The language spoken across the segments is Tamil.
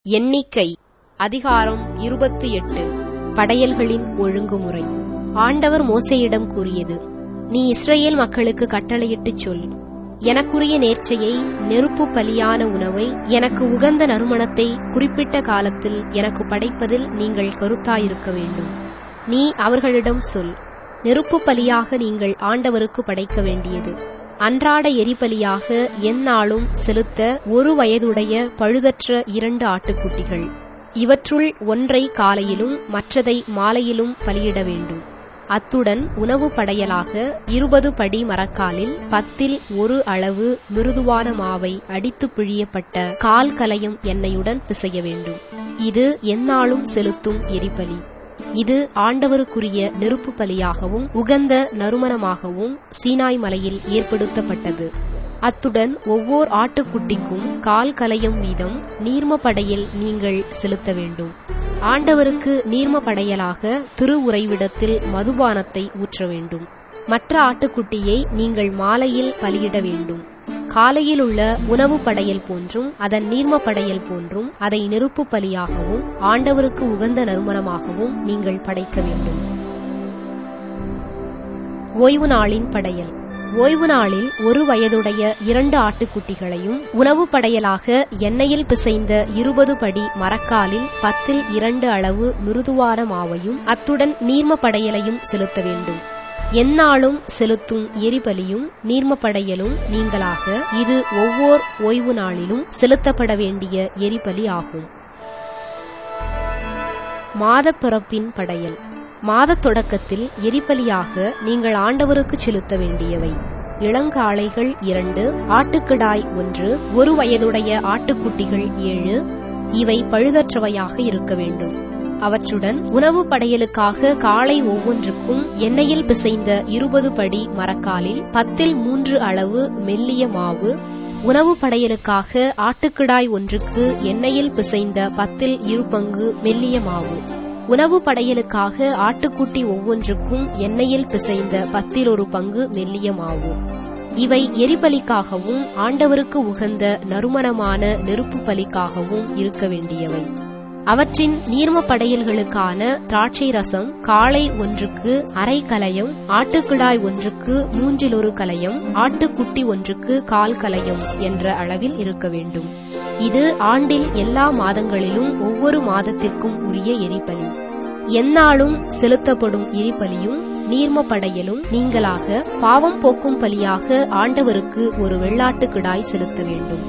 எண்ணிக்கை அதிகாரம் இருபத்தி எட்டு படையல்களின் ஒழுங்குமுறை ஆண்டவர் மோசேயிடம் கூறியது நீ இஸ்ரவேல் மக்களுக்கு கட்டளையிட்டுச் சொல் எனக்குரிய நேர்ச்சையை நெருப்பு பலியான உணவை எனக்கு உகந்த நறுமணத்தை குறிப்பிட்ட காலத்தில் எனக்கு படைப்பதில் நீங்கள் கருத்தாயிருக்க வேண்டும் நீ அவர்களிடம் சொல் நெருப்பு பலியாக நீங்கள் ஆண்டவருக்கு படைக்க வேண்டியது அன்றாட எரிபலியாக எந்நாளும் செலுத்த ஒரு வயதுடைய பழுதற்ற இரண்டு ஆட்டுக்குட்டிகள் இவற்றுள் ஒன்றை காலையிலும் மற்றதை மாலையிலும் பலியிட வேண்டும் அத்துடன் உணவு படையலாக இருபது படி மரக்காலில் பத்தில் ஒரு அளவு மிருதுவான மாவை அடித்து பிழியப்பட்ட கால் கலையும் எண்ணெயுடன் பிசைய வேண்டும் இது எந்நாளும் செலுத்தும் எரிபலி இது ஆண்டவருக்குரிய நெருப்பு பலியாகவும் உகந்த நறுமணமாகவும் சீனாய் மலையில் ஏற்படுத்தப்பட்டது அத்துடன் ஒவ்வொரு ஆட்டுக்குட்டிக்கும் கால் கலையும் வீதம் நீர்ம படையில் நீங்கள் செலுத்த வேண்டும் ஆண்டவருக்கு நீர்ம படையலாக திரு உறைவிடத்தில் மதுபானத்தை ஊற்ற வேண்டும் மற்ற ஆட்டுக்குட்டியை நீங்கள் மாலையில் பலியிட வேண்டும் காலையில் உள்ள உணவு படையல் போன்றும் அதன் நீர்ம படையல் போன்றும் அதை நெருப்பு பலியாகவும் ஆண்டவருக்கு உகந்த நறுமணமாகவும் நீங்கள் படைக்க வேண்டும் ஓய்வு நாளின் படையல் ஓய்வு நாளில் ஒரு வயதுடைய இரண்டு ஆட்டுக்குட்டிகளையும் உணவு படையலாக எண்ணெயில் பிசைந்த இருபது படி மரக்காலில் பத்தில் இரண்டு அளவு மிருதுவான மாவையும் அத்துடன் நீர்ம படையலையும் செலுத்த வேண்டும் எந்நாளும் செலுத்தும் எரிபலியும் நீர்மப்படையலும் நீங்களாக இது ஒவ்வொரு ஓய்வு நாளிலும் செலுத்தப்பட வேண்டிய எரிபலி ஆகும் மாதப்பிறப்பின் படையல் மாதத் தொடக்கத்தில் எரிபலியாக நீங்கள் ஆண்டவருக்கு செலுத்த வேண்டியவை இளங்காளைகள் இரண்டு ஆட்டுக்கிடாய் ஒன்று ஒரு வயதுடைய ஆட்டுக்குட்டிகள் ஏழு இவை பழுதற்றவையாக இருக்க வேண்டும் அவற்றுடன் உணவு படையலுக்காக காலை ஒவ்வொன்றுக்கும் எண்ணெயில் பிசைந்த இருபது படி மரக்காலில் பத்தில் மூன்று அளவு மெல்லிய மாவு உணவு படையலுக்காக ஆட்டுக்கிடாய் ஒன்றுக்கு எண்ணெயில் பிசைந்த பத்தில் இரு பங்கு மெல்லிய மாவு உணவு படையலுக்காக ஆட்டுக்குட்டி ஒவ்வொன்றுக்கும் எண்ணெயில் பிசைந்த பத்தில் ஒரு பங்கு மெல்லிய மாவு இவை எரிபலிக்காகவும் ஆண்டவருக்கு உகந்த நறுமணமான நெருப்பு பலிக்காகவும் இருக்க வேண்டியவை அவற்றின் நீர்ம படையல்களுக்கான திராட்சை ரசம் காளை ஒன்றுக்கு அரை கலயம் ஆட்டுக்கிடாய் ஒன்றுக்கு மூன்றில் ஒரு கலயம் ஆட்டுக்குட்டி ஒன்றுக்கு கால் கலயம் என்ற அளவில் இருக்க வேண்டும் இது ஆண்டில் எல்லா மாதங்களிலும் ஒவ்வொரு மாதத்திற்கும் உரிய எரிபலி எந்நாளும் செலுத்தப்படும் எரிபலியும் நீர்ம படையலும் நீங்களாக பாவம் போக்கும் பலியாக ஆண்டவருக்கு ஒரு வெள்ளாட்டுக்கிடாய் செலுத்த வேண்டும்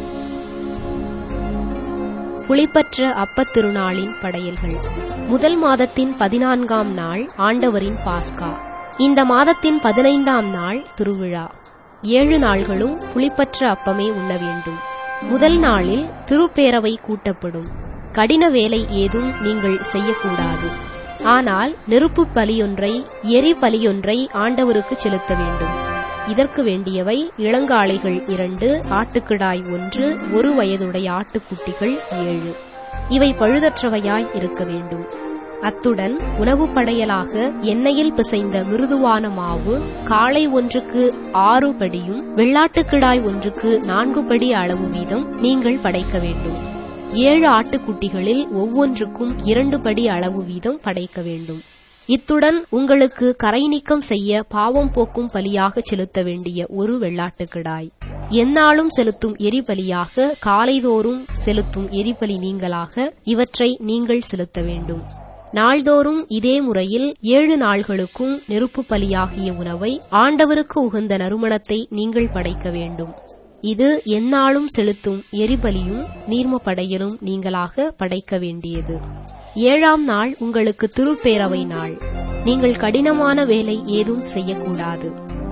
புளிப்பற்ற அப்பத் திருநாளின் படையல்கள் முதல் மாதத்தின் பதினான்காம் நாள் ஆண்டவரின் பாஸ்கா இந்த மாதத்தின் பதினைந்தாம் நாள் திருவிழா ஏழு நாள்களும் புளிப்பற்ற அப்பமே உண்ண வேண்டும் முதல் நாளில் திருப்பேரவை கூட்டப்படும் கடின வேலை ஏதும் நீங்கள் செய்யக்கூடாது ஆனால் நெருப்பு பலியொன்றை எரி பலியொன்றை ஆண்டவருக்கு செலுத்த வேண்டும் இதற்கு வேண்டியவை இளங்காளைகள் இரண்டு ஆட்டுக்கிடாய் ஒன்று ஒரு வயதுடைய ஆட்டுக்குட்டிகள் ஏழு இவை பழுதற்றவையாய் இருக்க வேண்டும் அத்துடன் உணவு படையலாக எண்ணெயில் பிசைந்த மிருதுவான மாவு காளை ஒன்றுக்கு ஆறு படியும் வெள்ளாட்டுக்கிடாய் ஒன்றுக்கு நான்கு படி அளவு வீதம் நீங்கள் படைக்க வேண்டும் ஏழு ஆட்டுக்குட்டிகளில் ஒவ்வொன்றுக்கும் இரண்டு படி அளவு வீதம் படைக்க வேண்டும் இத்துடன் உங்களுக்கு கரை நீக்கம் செய்ய பாவம் போக்கும் பலியாக செலுத்த வேண்டிய ஒரு வெள்ளாட்டுக்கிடாய் எந்நாளும் செலுத்தும் எரிபலியாக காலைதோறும் செலுத்தும் எரிபலி நீங்களாக இவற்றை நீங்கள் செலுத்த வேண்டும் நாள்தோறும் இதே முறையில் ஏழு நாள்களுக்கும் நெருப்பு பலியாகிய உணவை ஆண்டவருக்கு உகந்த நறுமணத்தை நீங்கள் படைக்க வேண்டும் இது எந்நாளும் செலுத்தும் எரிபலியும் நீர்ம படையலும் நீங்களாக படைக்க வேண்டியது ஏழாம் நாள் உங்களுக்கு திருப்பேரவை நாள் நீங்கள் கடினமான வேலை ஏதும் செய்யக்கூடாது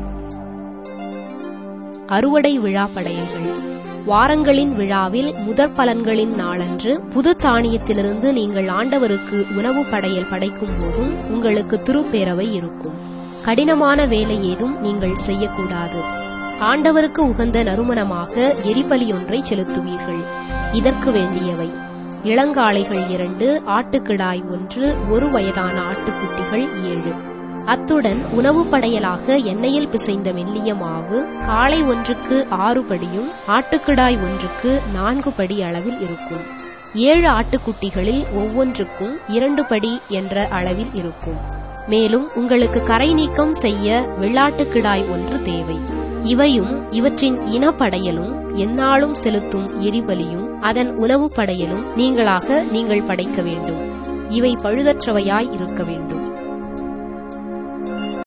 அறுவடை விழா படையல்கள் வாரங்களின் விழாவில் முதற் பலன்களின் நாளன்று புது தானியத்திலிருந்து நீங்கள் ஆண்டவருக்கு உணவு படையல் படைக்கும் போதும் உங்களுக்கு திருப்பேரவை இருக்கும் கடினமான வேலை ஏதும் நீங்கள் செய்யக்கூடாது ஆண்டவருக்கு உகந்த நறுமணமாக எரிபலியொன்றை செலுத்துவீர்கள் இதற்கு வேண்டியவை இளங்காளைகள் இரண்டு ஆட்டுக்கிடாய் ஒன்று ஒரு வயதான ஆட்டுக்குட்டிகள் ஏழு அத்துடன் உணவு படையலாக எண்ணெயில் பிசைந்த மெல்லிய மாவு காளை ஒன்றுக்கு ஆறு படியும் ஆட்டுக்கிடாய் ஒன்றுக்கு நான்கு படி அளவில் இருக்கும் ஏழு ஆட்டுக்குட்டிகளில் ஒவ்வொன்றுக்கும் இரண்டு படி என்ற அளவில் இருக்கும் மேலும் உங்களுக்கு கரை நீக்கம் செய்ய வெள்ளாட்டுக்கிடாய் ஒன்று தேவை இவையும் இவற்றின் இனப்படையலும் எந்நாளும் செலுத்தும் எரிபலியும் அதன் உணவு படையலும் நீங்களாக நீங்கள் படைக்க வேண்டும் இவை பழுதற்றவையாய் இருக்க வேண்டும்